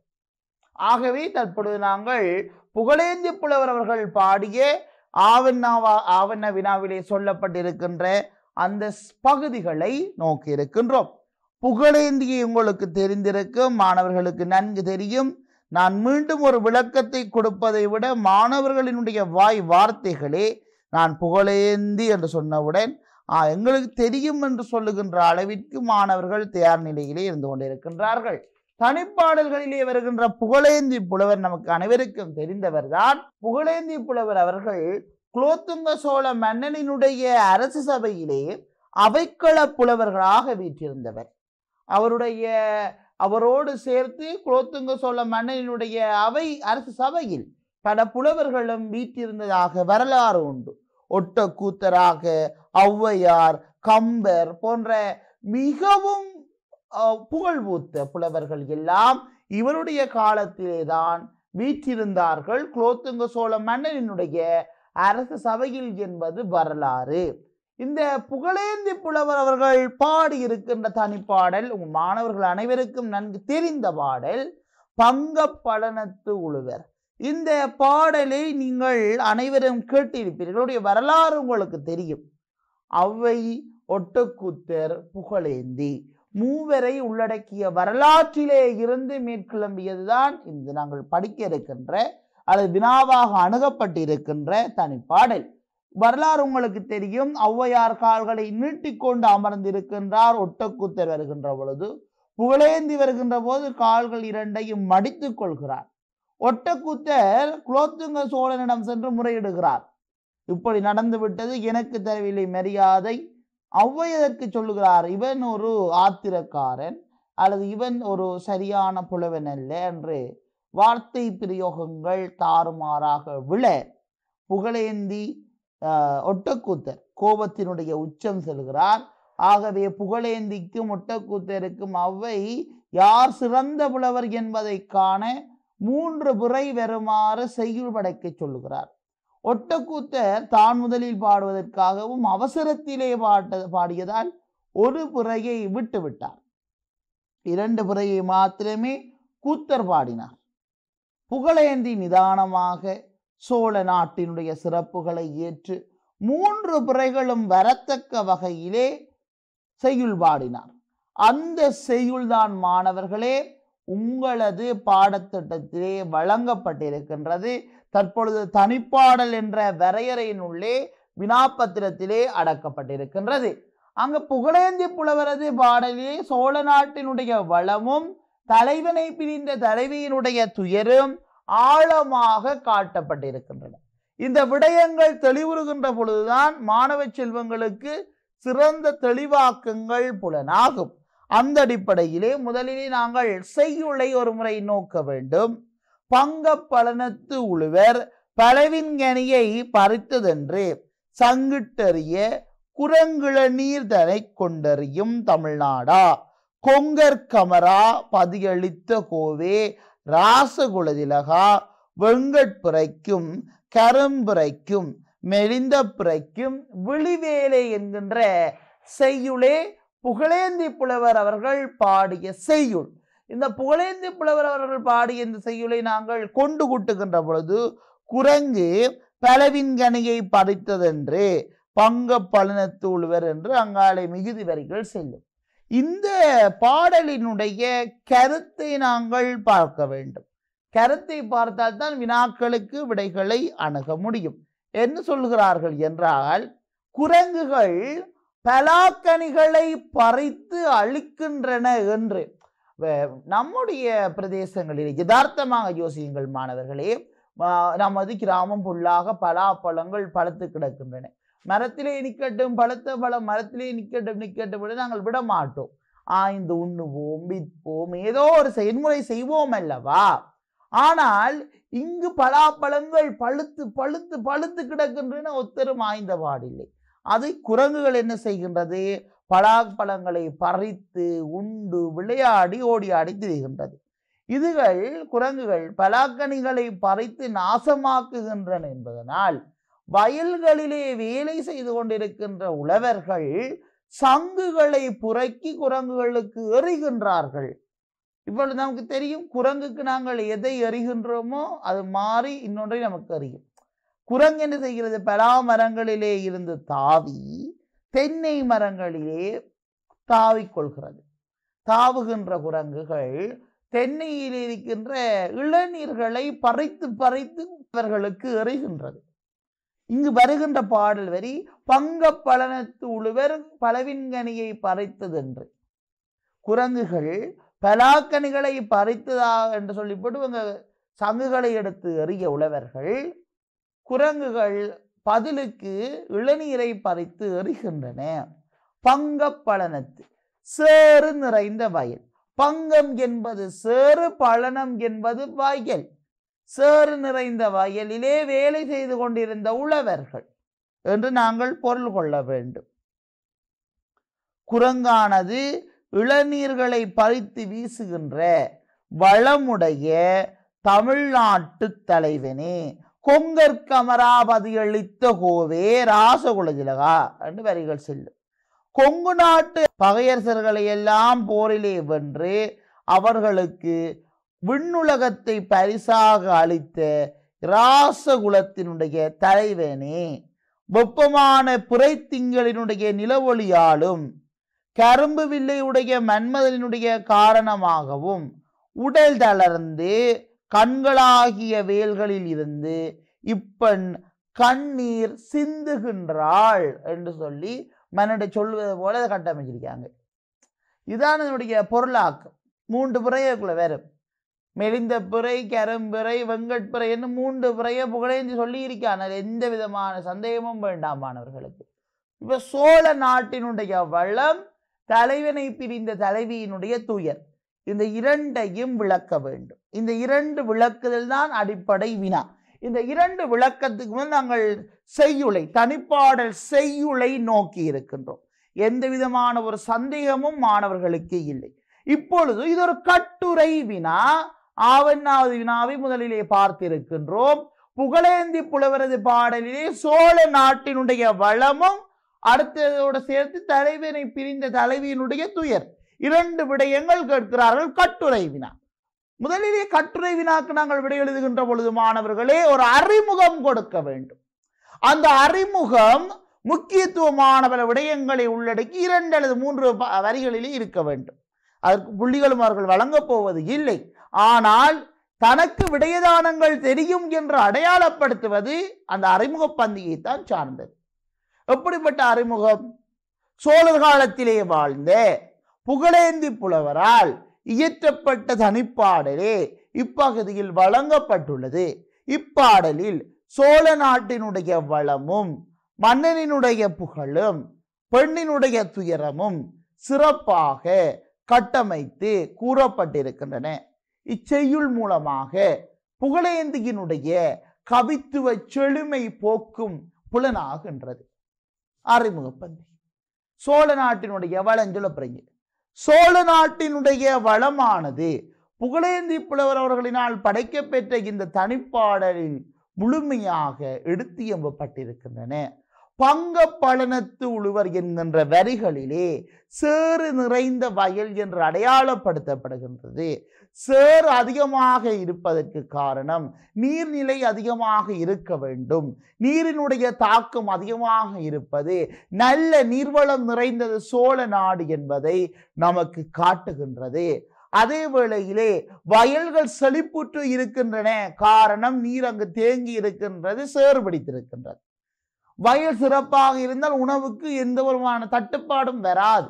ஆகவே தற்பொழுது நாங்கள் புகழேந்தி புலவர் அவர்கள் பாடிய ஆவண்ணாவா ஆவண்ண வினாவிலே சொல்லப்பட்டிருக்கின்ற அந்த ஸ் பகுதிகளை நோக்கி இருக்கின்றோம் புகழேந்தியை உங்களுக்கு தெரிந்திருக்கும் மாணவர்களுக்கு நன்கு தெரியும் நான் மீண்டும் ஒரு விளக்கத்தை கொடுப்பதை விட மாணவர்களினுடைய வாய் வார்த்தைகளே நான் புகழேந்தி என்று சொன்னவுடன் ஆ, எங்களுக்கு தெரியும் என்று சொல்லுகின்ற அளவிற்கு மாணவர்கள் தயார் நிலையிலே இருந்து கொண்டிருக்கின்றார்கள் தனிப்பாடல்களிலே வருகின்ற புகழேந்தி புலவர் நமக்கு அனைவருக்கும் தெரிந்தவர்தான் புகழேந்தி புலவர் அவர்கள் குலோத்துங்க சோழ மன்னனினுடைய அரசு சபையிலே அவைக்கள புலவர்களாக வீற்றிருந்தவர் அவருடைய அவரோடு சேர்த்து குலோத்துங்க சோழ மன்னனினுடைய அவை அரசு சபையில் பல புலவர்களும் வீற்றிருந்ததாக வரலாறு உண்டு ஒட்டக்கூத்தராக ஔவையார் கம்பர் போன்ற மிகவும் அஹ், புகழ்பூத்த புலவர்கள் எல்லாம் இவருடைய காலத்திலே தான் வீற்றிருந்தார்கள் குலோத்துங்க சோழ மன்னனினுடைய அரசு சபையில் என்பது வரலாறு இந்த புகழேந்தி புலவர் அவர்கள் பாடி இருக்கின்ற தனிப்பாடல் உங்கள் மாணவர்கள் அனைவருக்கும் நன்கு தெரிந்த பாடல் பங்க படனத்து உழுவர் இந்த பாடலை நீங்கள் அனைவரும் கேட்டிருப்பீர்கள் இதனுடைய வரலாறு உங்களுக்கு தெரியும் அவ்வை ஒட்டக்கூத்தர் புகழேந்தி மூவரை உள்ளடக்கிய வரலாற்றிலே இருந்து மேற்கிளம்பியதுதான் இந்த நாங்கள் படிக்க இருக்கின்ற அல்லது வினாவாக அணுகப்பட்டிருக்கின்ற தனிப்பாடல் வரலாறு உங்களுக்கு தெரியும் ஔவையார் கால்களை நீட்டிக்கொண்டு அமர்ந்திருக்கின்றார் ஒட்டக்கூத்தர் வருகின்ற பொழுது புகழேந்தி வருகின்ற போது கால்கள் இரண்டையும் மடித்துக் கொள்கிறார் ஒட்டக்கூத்தர் குலோத்துங்க சோழனிடம் சென்று முறையிடுகிறார் இப்படி நடந்து விட்டது எனக்கு தரவில்லை மரியாதை ஔவை அதற்கு சொல்லுகிறார் இவன் ஒரு ஆத்திரக்காரன் அல்லது இவன் ஒரு சரியான புலவன் அல்ல என்று வார்த்தை பிரயோகங்கள் தாறுமாறாக விழ புகழேந்தி ஆஹ், ஒட்டக்கூத்தர் கோபத்தினுடைய உச்சம் செல்கிறார் ஆகவே புகழேந்திக்கும் ஒட்டக்கூத்தருக்கும் அவை யார் சிறந்த புலவர் என்பதை காண மூன்று புரை வருமாறு செய்யுள் படைக்க சொல்லுகிறார் ஒட்டக்கூத்தர் தான் முதலில் பாடுவதற்காகவும் அவசரத்திலே பாட்ட பாடியதால் ஒரு புறையை விட்டு விட்டார் இரண்டு புறையை மாத்திரமே கூத்தர் பாடினார் புகழேந்தி நிதானமாக சோழ நாட்டினுடைய சிறப்புகளை ஏற்று மூன்று புறைகளும் வரத்தக்க வகையிலே செய்யுள் பாடினார் அந்த செய்யுள்தான் மாணவர்களே உங்களது பாடத்திட்டத்திலே வழங்கப்பட்டிருக்கின்றது தற்பொழுது தனிப்பாடல் என்ற வரையறையினுள்ளே வினாப்பத்திரத்திலே அடக்கப்பட்டிருக்கின்றது அங்கு புகழேந்தி புலவரது பாடலிலே சோழ நாட்டினுடைய வளமும் தலைவனை பிரிந்த தலைவியினுடைய துயரும் ஆழமாக காட்டப்பட்டிருக்கின்றன இந்த விடயங்கள் தெளிவுறுகின்ற பொழுதுதான் மாணவ செல்வங்களுக்கு சிறந்த தெளிவாக்கங்கள் புலனாகும் அந்த அடிப்படையிலே முதலிலே நாங்கள் செய்யுளை ஒரு முறை நோக்க வேண்டும் பங்க பலனத்து உழுவர் பலவின்கனியை பறித்ததென்று சங்கிட்டறிய குரங்குள நீர்தனை கொண்டறியும் தமிழ்நாடா கொங்கர் கமரா பதியளித்த கோவே ராசகுலதிலகா வெங்கட்புரைக்கும் கரும்புரைக்கும் மெலிந்த பிறைக்கும் விழிவேலை என்கின்ற செய்யுளே புகழேந்தி புலவர் அவர்கள் பாடிய செய்யுள் இந்த புகழேந்தி புலவர் அவர்கள் பாடிய இந்த செய்யுளை நாங்கள் கொண்டு கூட்டுகின்ற பொழுது குரங்கு பலவின்கனியை பறித்ததென்று பங்க பலனத்தூழ்வர் என்று அங்காலை மிகுதி வரிகள் செல்லும் இந்த பாடலினுடைய கருத்தை நாங்கள் பார்க்க வேண்டும் கருத்தை பார்த்தால்தான் வினாக்களுக்கு விடைகளை அணுக முடியும் என்ன சொல்கிறார்கள் என்றால் குரங்குகள் பலாக்கனிகளை பறித்து அழிக்கின்றன என்று வ- நம்முடைய பிரதேசங்களில் யதார்த்தமாக யோசியுங்கள் மாணவர்களே ஆஹ் நமது கிராமம் புல்லாக பலாப்பழங்கள் பழுத்து கிடக்கின்றன மரத்திலே நிக்கட்டும் பழுத்த பழம் மரத்திலே நிக்கட்டும் நிக்கட்டும் என்று நாங்கள் விட மாட்டோம் ஆய்ந்து உண்ணுவோம் விற்போம் ஏதோ ஒரு செயல்முறை செய்வோம் அல்லவா ஆனால் இங்கு பலாப்பழங்கள் பழுத்து பழுத்து பழுத்து கிடக்கின்றன ஒத்தரும் ஆய்ந்த பாடில்லை அதை குரங்குகள் என்ன செய்கின்றது பலாப்பழங்களை பறித்து உண்டு விளையாடி ஓடி ஆடி திரிகின்றது இதுகள் குரங்குகள் பலாக்கனிகளை பறித்து நாசமாக்குகின்றன என்பதனால் வயல்களிலே வேலை செய்து கொண்டிருக்கின்ற உழவர்கள் சங்குகளை புரக்கி குரங்குகளுக்கு எறிகின்றார்கள் இப்பொழுது நமக்கு தெரியும் குரங்குக்கு நாங்கள் எதை எறிகின்றோமோ அது மாறி இன்னொன்றை நமக்கு அறியும் குரங்கு என்ன செய்கிறது பலா மரங்களிலே இருந்து தாவி தென்னை மரங்களிலே தாவிக் கொள்கிறது தாவுகின்ற குரங்குகள் தென்னையில் இருக்கின்ற இளநீர்களை பறித்து பறித்து அவர்களுக்கு எறிகின்றது இங்கு வருகின்ற பாடல் வரி பங்க பலனத்து உழுவர் பலவின்கனியை பறித்ததென்று குரங்குகள் பலாக்கனிகளை பறித்ததா என்று சொல்லிப்போட்டு இவங்க சங்குகளை எடுத்து எறிய உழவர்கள் குரங்குகள் பதிலுக்கு இளநீரை பறித்து எறிகின்றன பங்க பலனத்து சேறு நிறைந்த வயல் பங்கம் என்பது சேறு பழனம் என்பது வயல் சேறு நிறைந்த வயலிலே வேலை செய்து கொண்டிருந்த உழவர்கள் என்று நாங்கள் பொருள் கொள்ள வேண்டும் குரங்கானது இளநீர்களை பறித்து வீசுகின்ற வளமுடைய தமிழ்நாட்டு தலைவனே கொங்கர் கமராபதி அளித்த கோவே ராசகுலஜிலகா என்று வரிகள் செல்லும் கொங்கு நாட்டு பகையரசர்களை எல்லாம் போரிலே வென்று அவர்களுக்கு விண்ணுலகத்தை பரிசாக அளித்த ராசகுலத்தினுடைய தலைவனே வெப்பமான புரைத்திங்களினுடைய நிலவொளியாலும் கரும்பு வில்லையுடைய மன்மதனினுடைய காரணமாகவும் உடல் தளர்ந்து கண்களாகிய வேல்களில் இருந்து இப்பெண் கண்ணீர் சிந்துகின்றாள் என்று சொல்லி மன்னடை சொல்லுவது போல அதை கட்டமைச்சிருக்காங்க இதான் இதனுடைய பொருளாக்கம் மூன்று புறையக்குள்ள வரும் மெலிந்த பிறை கரும்பிறை வெங்கட்பிறை என்று மூன்று பிறைய புகழேந்தி சொல்லி இருக்கான் அதில் எந்த விதமான சந்தேகமும் வேண்டாம் மாணவர்களுக்கு இப்ப சோழ நாட்டினுடைய வளம் தலைவனை பிரிந்த தலைவியினுடைய துயர் இந்த இரண்டையும் விளக்க வேண்டும் இந்த இரண்டு விளக்குதல் தான் அடிப்படை வினா இந்த இரண்டு விளக்கத்துக்கு மேல் நாங்கள் செய்யுளை தனிப்பாடல் செய்யுளை நோக்கி இருக்கின்றோம் எந்த விதமான ஒரு சந்தேகமும் மாணவர்களுக்கு இல்லை இப்பொழுது இது ஒரு கட்டுரை வினா ஆவண்ணாவது வினாவை முதலிலே பார்த்திருக்கின்றோம் புகழேந்தி புலவரது பாடலிலே சோழ நாட்டினுடைய வளமும் அடுத்ததோடு சேர்த்து தலைவனை பிரிந்த தலைவியினுடைய துயர் இரண்டு விடயங்கள் கேட்கிறார்கள் கட்டுரை வினா முதலிலே கட்டுரை வினாக்கு நாங்கள் விடை எழுதுகின்ற பொழுது மாணவர்களே ஒரு அறிமுகம் கொடுக்க வேண்டும் அந்த அறிமுகம் முக்கியத்துவமான பல விடயங்களை உள்ளடக்கி இரண்டு அல்லது மூன்று ப- வரிகளிலே இருக்க வேண்டும் அதற்கு புள்ளிகளும் அவர்கள் வழங்கப் போவது இல்லை ஆனால் தனக்கு விடயதானங்கள் தெரியும் என்று அடையாளப்படுத்துவது அந்த அறிமுக பந்தியை தான் சார்ந்தது எப்படிப்பட்ட அறிமுகம் சோழர் காலத்திலே வாழ்ந்த புகழேந்தி புலவரால் இயற்றப்பட்ட தனிப்பாடலே இப்பகுதியில் வழங்கப்பட்டுள்ளது இப்பாடலில் சோழ நாட்டினுடைய வளமும் மன்னனினுடைய புகழும் பெண்ணினுடைய துயரமும் சிறப்பாக கட்டமைத்து கூறப்பட்டிருக்கின்றன இச்செய்யுள் மூலமாக புகழேந்தியினுடைய கவித்துவ செழுமை போக்கும் புலனாகின்றது அறிமுகப்பந்தி சோழ நாட்டினுடைய வளம் சொல்லப்படுங்க சோழ நாட்டினுடைய வளமானது புகழேந்தி புலவர் அவர்களினால் படைக்கப்பெற்ற இந்த தனிப்பாடலில் முழுமையாக எடுத்து எம்பப்பட்டிருக்கின்றன பங்க பழனத்து உழுவர் என்கின்ற வரிகளிலே சேறு நிறைந்த வயல் என்று அடையாளப்படுத்தப்படுகின்றது சேறு அதிகமாக இருப்பதற்கு காரணம் நீர்நிலை அதிகமாக இருக்க வேண்டும் நீரினுடைய தாக்கம் அதிகமாக இருப்பது நல்ல நீர்வளம் நிறைந்தது சோழ நாடு என்பதை நமக்கு காட்டுகின்றது அதே வேளையிலே வயல்கள் செழிப்புற்று இருக்கின்றன காரணம் நீர் அங்கு தேங்கி இருக்கின்றது சேறு பிடித்திருக்கின்றது வயல் சிறப்பாக இருந்தால் உணவுக்கு எந்த விதமான தட்டுப்பாடும் வராது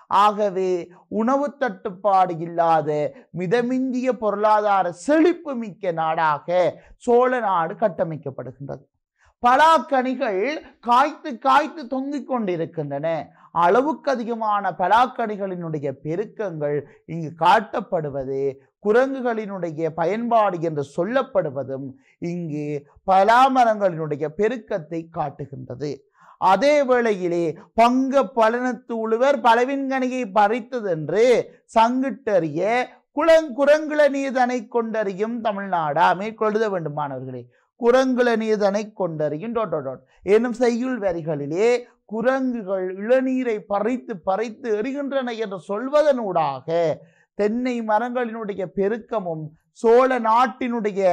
ஆகவே உணவு தட்டுப்பாடு இல்லாத மிதமிஞ்சிய பொருளாதார செழிப்பு மிக்க நாடாக சோழ நாடு கட்டமைக்கப்படுகின்றது பலாக்கனிகள் காய்த்து காய்த்து தொங்கிக் கொண்டிருக்கின்றன அளவுக்கு அதிகமான பலாக்கனிகளினுடைய பெருக்கங்கள் இங்கு காட்டப்படுவது குரங்குகளினுடைய பயன்பாடு என்று சொல்லப்படுவதும் இங்கு பலாமரங்களினுடைய பெருக்கத்தை காட்டுகின்றது அதே வேளையிலே பங்க பலனத்து உழுவர் பலவின்கனியை பறித்ததென்று சங்கிட்டறிய குளங்குரங்குல நீதனை கொண்டறியும் தமிழ்நாடா மேற்கொழுத வேண்டும் மாணவர்களே குரங்குல நீதனை கொண்டறியும் டோட் டோட் டோட் எனும் செய்யுள் வரிகளிலே குரங்குகள் இளநீரை பறித்து பறித்து எறிகின்றன என்று சொல்வதனூடாக தென்னை மரங்களினுடைய பெருக்கமும் சோழ நாட்டினுடைய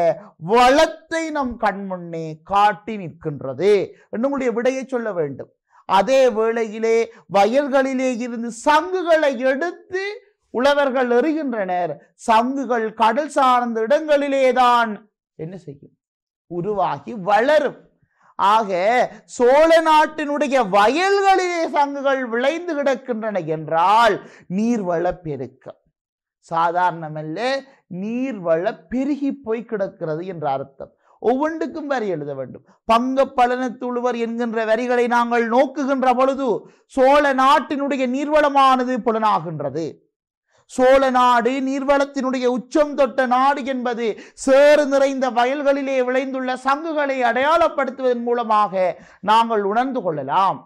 வளத்தை நம் கண்முன்னே காட்டி நிற்கின்றது என்று உங்களுடைய விடையை சொல்ல வேண்டும் அதே வேளையிலே வயல்களிலே இருந்து சங்குகளை எடுத்து உழவர்கள் எறிகின்றனர் சங்குகள் கடல் சார்ந்த இடங்களிலேதான் என்ன செய்யும் உருவாகி வளரும் ஆக சோழ நாட்டினுடைய வயல்களிலே சங்குகள் விளைந்து கிடக்கின்றன என்றால் நீர்வள பெருக்கம் சாதாரணமல்ல நீர்வள பெருகி போய் கிடக்கிறது என்ற அர்த்தம் ஒவ்வொன்றுக்கும் வரி எழுத வேண்டும் பங்க பலனத்துழுவர் என்கின்ற வரிகளை நாங்கள் நோக்குகின்ற பொழுது சோழ நாட்டினுடைய நீர்வளமானது புலனாகின்றது சோழ நாடு நீர்வளத்தினுடைய உச்சம் தொட்ட நாடு என்பது சேறு நிறைந்த வயல்களிலே விளைந்துள்ள சங்குகளை அடையாளப்படுத்துவதன் மூலமாக நாங்கள் உணர்ந்து கொள்ளலாம்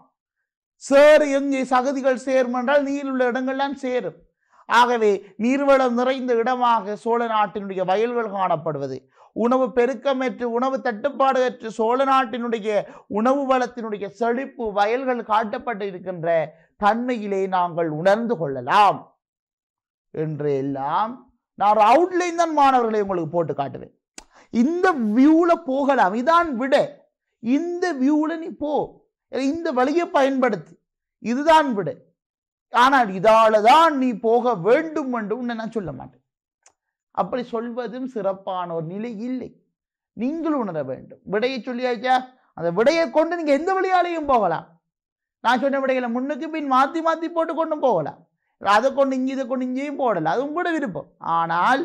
சேறு எங்கே சகதிகள் சேரும் என்றால் நீர் உள்ள இடங்கள்லாம் சேரும் ஆகவே நீர்வளம் நிறைந்த இடமாக சோழ நாட்டினுடைய வயல்கள் காணப்படுவது உணவு பெருக்கமற்று உணவு தட்டுப்பாடு அற்று சோழ நாட்டினுடைய உணவு வளத்தினுடைய செழிப்பு வயல்கள் காட்டப்பட்டு இருக்கின்ற தன்மையிலே நாங்கள் உணர்ந்து கொள்ளலாம் என்று எல்லாம் நான் ஒரு அவுட்லைன் தான் மாணவர்களை உங்களுக்கு போட்டு காட்டுவேன் இந்த வியூல போகலாம் இதான் விட இந்த வியூல நீ போ இந்த வழியை பயன்படுத்து இதுதான் விட ஆனால் இதால தான் நீ போக வேண்டும் என்று உன்னை நான் சொல்ல மாட்டேன் அப்படி சொல்வதும் சிறப்பான ஒரு நிலை இல்லை நீங்கள் உணர வேண்டும் விடையை சொல்லியாச்சா அந்த விடையை கொண்டு நீங்க எந்த வழியாலையும் போகலாம் நான் சொன்ன விடைகளை முன்னுக்கு பின் மாத்தி மாத்தி போட்டு கொண்டும் போகலாம் அதை கொண்டு இங்கே இதை கொண்டு இங்கேயும் போடல அது உங்களோட விருப்பம் ஆனால்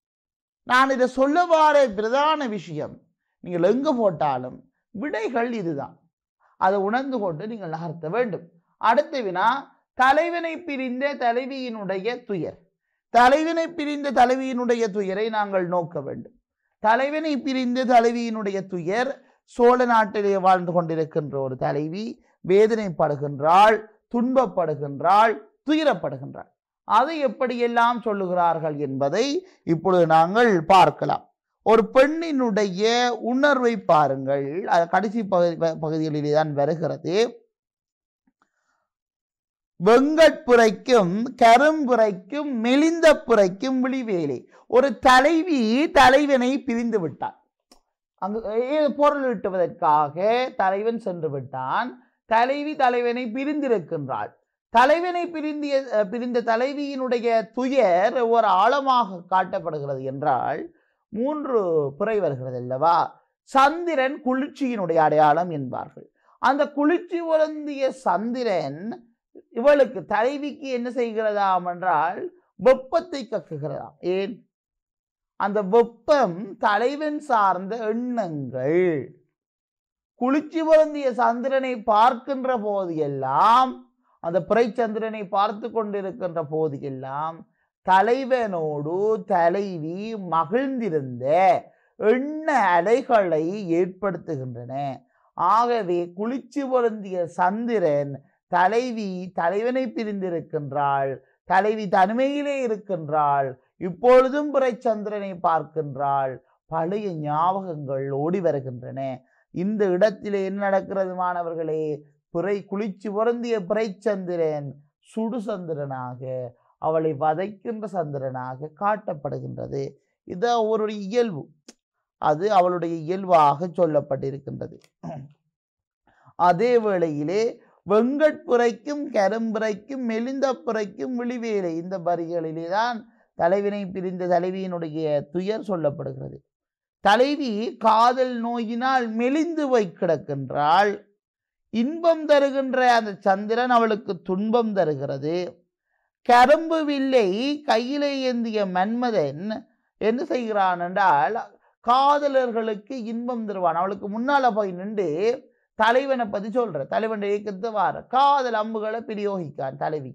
நான் இதை சொல்ல வார பிரதான விஷயம் நீங்கள் எங்க போட்டாலும் விடைகள் இதுதான் அதை உணர்ந்து கொண்டு நீங்கள் நகர்த்த வேண்டும் அடுத்த வினா தலைவனை பிரிந்த தலைவியினுடைய துயர் தலைவனை பிரிந்த தலைவியினுடைய துயரை நாங்கள் நோக்க வேண்டும் தலைவனை பிரிந்த தலைவியினுடைய துயர் சோழ நாட்டிலே வாழ்ந்து கொண்டிருக்கின்ற ஒரு தலைவி வேதனைப்படுகின்றாள் துன்பப்படுகின்றாள் துயரப்படுகின்றாள் அதை எப்படியெல்லாம் சொல்லுகிறார்கள் என்பதை இப்பொழுது நாங்கள் பார்க்கலாம் ஒரு பெண்ணினுடைய உணர்வை பாருங்கள் அது கடைசி பகுதி பகுதிகளிலே தான் வருகிறது வெங்கட்புரைக்கும் கரும்புரைக்கும் மெலிந்த புரைக்கும் விழிவேலை ஒரு தலைவி தலைவனை பிரிந்து விட்டான் அங்கு ஏ- பொருள் ஈட்டுவதற்காக தலைவன் சென்று விட்டான் தலைவி தலைவனை பிரிந்திருக்கின்றாள் தலைவனை பிரிந்திய அஹ், பிரிந்த தலைவியினுடைய துயர் ஒரு ஆழமாக காட்டப்படுகிறது என்றால் மூன்று புரை வருகிறது அல்லவா சந்திரன் குளிர்ச்சியினுடைய அடையாளம் என்பார்கள் அந்த குளிர்ச்சி உறந்திய சந்திரன் இவளுக்கு தலைவிக்கு என்ன செய்கிறதாம் என்றால் வெப்பத்தை கக்குகிறதாம் ஏன் அந்த வெப்பம் தலைவன் சார்ந்த எண்ணங்கள் குளிர்ச்சி பொருந்திய சந்திரனை பார்க்கின்ற போது எல்லாம் அந்த பிறைச்சந்திரனை பார்த்து கொண்டிருக்கின்ற போது எல்லாம் தலைவனோடு தலைவி மகிழ்ந்திருந்த எண்ண அலைகளை ஏற்படுத்துகின்றன ஆகவே குளிர்ச்சி பொருந்திய சந்திரன் தலைவி தலைவனை பிரிந்திருக்கின்றாள் தலைவி தனிமையிலே இருக்கின்றாள் இப்பொழுதும் பிறைச்சந்திரனை பார்க்கின்றாள் பழைய ஞாபகங்கள் ஓடி வருகின்றன இந்த இடத்திலே என்ன நடக்கிறது மாணவர்களே பிறை குளிர்ச்சி பொருந்திய பிறைச்சந்திரன் சுடு சந்திரனாக அவளை வதைக்கின்ற சந்திரனாக காட்டப்படுகின்றது இது அவருடைய இயல்பு அது அவளுடைய இயல்பாக சொல்லப்பட்டிருக்கின்றது அதே வேளையிலே வெங்கட்புரைக்கும் கரும்புரைக்கும் மெலிந்த புரைக்கும் விழிவேலை இந்த வரிகளிலே தான் தலைவினை பிரிந்த தலைவியினுடைய துயர் சொல்லப்படுகிறது தலைவி காதல் நோயினால் மெலிந்து போய் கிடக்கின்றாள் இன்பம் தருகின்ற அந்த சந்திரன் அவளுக்கு துன்பம் தருகிறது கரும்பு வில்லை கையிலே ஏந்திய மன்மதன் என்ன செய்கிறான் என்றால் காதலர்களுக்கு இன்பம் தருவான் அவளுக்கு முன்னால போய் நின்று தலைவனை பத்தி சொல்ற தலைவன் இயக்கத்தை வார காதல் அம்புகளை பிரயோகிக்கான் தலைவி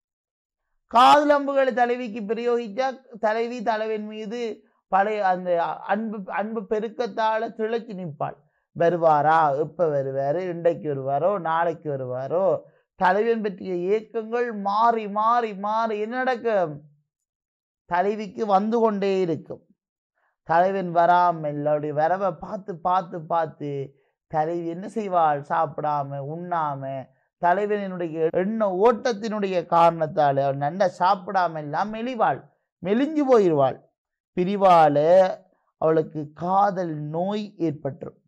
காதல் அம்புகளை தலைவிக்கு பிரயோகிச்சா தலைவி தலைவன் மீது பழைய அந்த அன்பு அன்பு பெருக்கத்தால திளைச்சு நிற்பாள் வருவாரா எப்ப வருவாரு இன்றைக்கு வருவாரோ நாளைக்கு வருவாரோ தலைவன் பற்றிய இயக்கங்கள் மாறி மாறி மாறி என்ன நடக்கும் தலைவிக்கு வந்து கொண்டே இருக்கும் தலைவன் வராமல் அவருடைய வரவை பார்த்து பார்த்து பார்த்து தலைவி என்ன செய்வாள் சாப்பிடாம உண்ணாம தலைவனினுடைய எண்ண ஓட்டத்தினுடைய காரணத்தால் அவள் நன்ன சாப்பிடாம எல்லாம் மெலிவாள் மெலிஞ்சு போயிடுவாள் பிரிவால அவளுக்கு காதல் நோய் ஏற்பட்டுரும்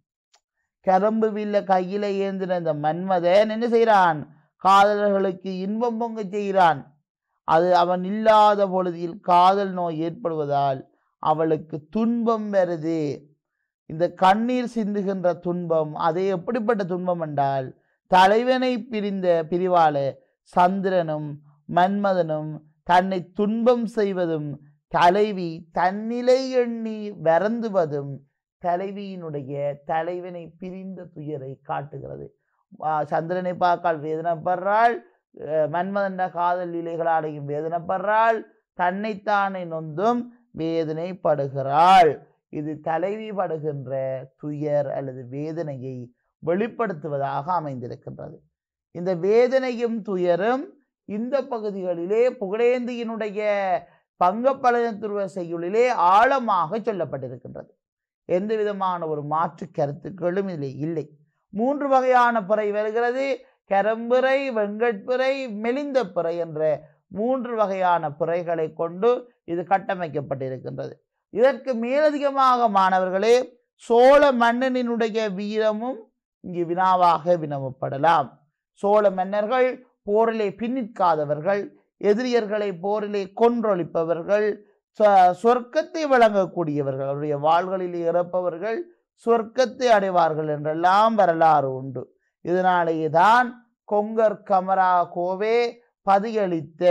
கரம்பு வில்ல கையில ஏந்தின இந்த மன்மதன் என்ன செய்கிறான் காதலர்களுக்கு இன்பம் பொங்க செய்கிறான் அது அவன் இல்லாத பொழுதில் காதல் நோய் ஏற்படுவதால் அவளுக்கு துன்பம் வருது இந்த கண்ணீர் சிந்துகின்ற துன்பம் அது எப்படிப்பட்ட துன்பம் என்றால் தலைவனை பிரிந்த பிரிவால சந்திரனும் மன்மதனும் தன்னை துன்பம் செய்வதும் தலைவி தன்னிலை எண்ணி வருந்துவதும் தலைவியினுடைய தலைவனை பிரிந்த துயரை காட்டுகிறது ஆ, சந்திரனை பார்க்கால் வேதனைப்படுறாள் அஹ், மன்மதண்ட காதல் லீலைகளாலையும் வேதனைப்படுறாள் தன்னைத்தானே நொந்தும் வேதனைப்படுகிறாள் இது தலைவி படுகின்ற துயர் அல்லது வேதனையை வெளிப்படுத்துவதாக அமைந்திருக்கின்றது இந்த வேதனையும் துயரும் இந்த பகுதிகளிலே புகழேந்தியினுடைய பங்கப்பலனத்துருவ செய்யுளிலே ஆழமாக சொல்லப்பட்டிருக்கின்றது எந்த விதமான ஒரு மாற்று கருத்துக்களும் இதில் இல்லை மூன்று வகையான புரை வருகிறது கரம்புரை வெங்கட்புரை மெலிந்த புரை என்ற மூன்று வகையான புரைகளை கொண்டு இது கட்டமைக்கப்பட்டிருக்கின்றது இதற்கு மேலதிகமாக மாணவர்களே சோழ மன்னனினுடைய வீரமும் இங்கு வினாவாக வினவப்படலாம் சோழ மன்னர்கள் போரிலே பின்னிற்காதவர்கள் எதிரியர்களை போரிலே கொன்றொழிப்பவர்கள் சொ- சொர்க்கத்தை வழங்கக்கூடியவர்கள் அவருடைய வாள்களில் இறப்பவர்கள் சொர்க்கத்தை அடைவார்கள் என்றெல்லாம் வரலாறு உண்டு இதனாலேயே தான் கொங்கர் கமரா கோவே பதியளித்த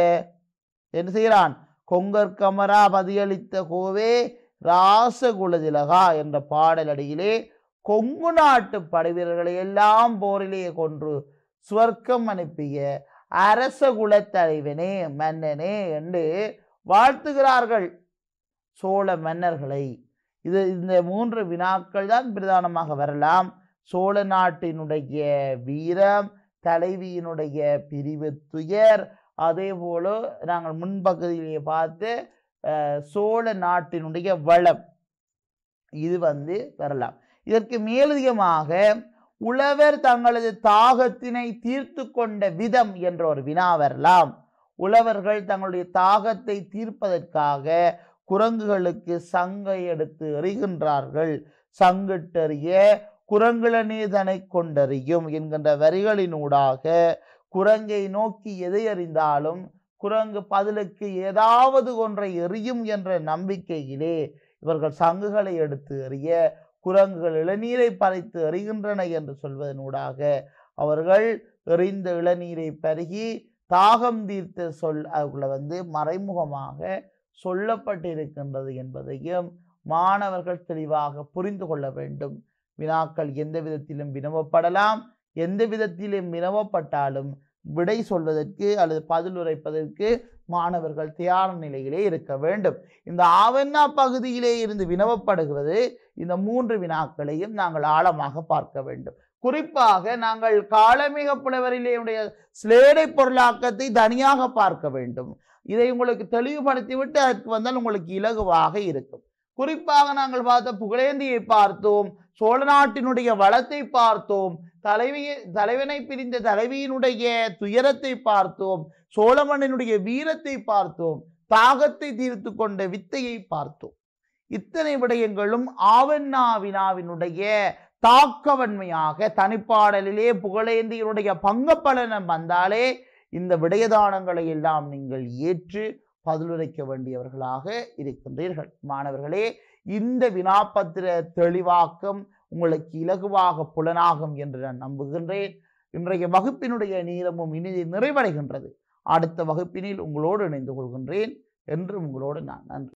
என்ன செய்கிறான் கொங்கர் கமரா பதியளித்த கோவே ராசகுலதிலகா என்ற பாடலடியிலே கொங்கு நாட்டு படைவீரர்களை எல்லாம் போரிலே கொன்று சுவர்க்கம் அனுப்பிய அரச குலத்தலைவனே மன்னனே என்று வாழ்த்துகிறார்கள் சோழ மன்னர்களை இது இந்த மூன்று வினாக்கள் தான் பிரதானமாக வரலாம் சோழ நாட்டினுடைய வீரம் தலைவியினுடைய பிரிவு துயர் அதே போல நாங்கள் முன்பகுதியிலே பார்த்து அஹ், சோழ நாட்டினுடைய வளம் இது வந்து வரலாம் இதற்கு மேலதிகமாக உழவர் தங்களது தாகத்தினை தீர்த்து கொண்ட விதம் என்ற ஒரு வினா வரலாம் உழவர்கள் தங்களுடைய தாகத்தை தீர்ப்பதற்காக குரங்குகளுக்கு சங்கை எடுத்து எறிகின்றார்கள் சங்கிட்டறிய குரங்குளநீதனை கொண்டறியும் என்கின்ற வரிகளினூடாக குரங்கை நோக்கி எதை அறிந்தாலும் குரங்கு பதிலுக்கு ஏதாவது ஒன்றை எறியும் என்ற நம்பிக்கையிலே இவர்கள் சங்குகளை எடுத்து எறிய குரங்குகள் இளநீரை பறித்து எறிகின்றன என்று சொல்வதனூடாக அவர்கள் எறிந்த இளநீரை பருகி தாகம் தீர்த்த சொல் அதுக்குள்ள வந்து மறைமுகமாக சொல்லப்பட்டிருக்கின்றது என்பதையும் மாணவர்கள் தெளிவாக புரிந்து கொள்ள வேண்டும் வினாக்கள் எந்த விதத்திலும் வினவப்படலாம் எந்த விதத்திலும் வினவப்பட்டாலும் விடை சொல்வதற்கு அல்லது பதில் உரைப்பதற்கு மாணவர்கள் தயார் நிலையிலே இருக்க வேண்டும் இந்த ஆவண்ணா பகுதியிலே இருந்து வினவப்படுகிறது இந்த மூன்று வினாக்களையும் நாங்கள் ஆழமாக பார்க்க வேண்டும் குறிப்பாக நாங்கள் காலமிக புலவரிலே உடைய சிலேடை பொருளாக்கத்தை தனியாக பார்க்க வேண்டும் இதை உங்களுக்கு தெளிவுபடுத்தி விட்டு அதற்கு வந்தால் உங்களுக்கு இலகுவாக இருக்கும் குறிப்பாக நாங்கள் பார்த்த புகழேந்தியை பார்த்தோம் சோழ நாட்டினுடைய வளத்தை பார்த்தோம் தலைவியை தலைவனை பிரிந்த தலைவியினுடைய துயரத்தை பார்த்தோம் சோழமன்னனுடைய வீரத்தை பார்த்தோம் தாகத்தை தீர்த்து கொண்ட வித்தையை பார்த்தோம் இத்தனை விடயங்களும் ஆவண்ணா வினாவினுடைய தாக்கவன்மையாக தனிப்பாடலிலே புகழேந்தியனுடைய பங்கப்பலனம் வந்தாலே இந்த விடயதானங்களை எல்லாம் நீங்கள் ஏற்று பதிலுரைக்க வேண்டியவர்களாக இருக்கின்றீர்கள் மாணவர்களே இந்த வினாப்பத்திர தெளிவாக்கம் உங்களுக்கு இலகுவாக புலனாகும் என்று நான் நம்புகின்றேன் இன்றைய வகுப்பினுடைய நீளமும் இனிது நிறைவடைகின்றது அடுத்த வகுப்பினில் உங்களோடு இணைந்து கொள்கின்றேன் என்று உங்களோடு நான் நன்றி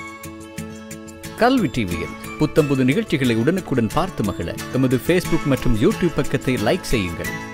கல்வி டிவியில் புத்தம்புது நிகழ்ச்சிகளை உடனுக்குடன் பார்த்து மகிழ எமது ஃபேஸ்புக் மற்றும் யூடியூப் பக்கத்தை லைக் செய்யுங்கள்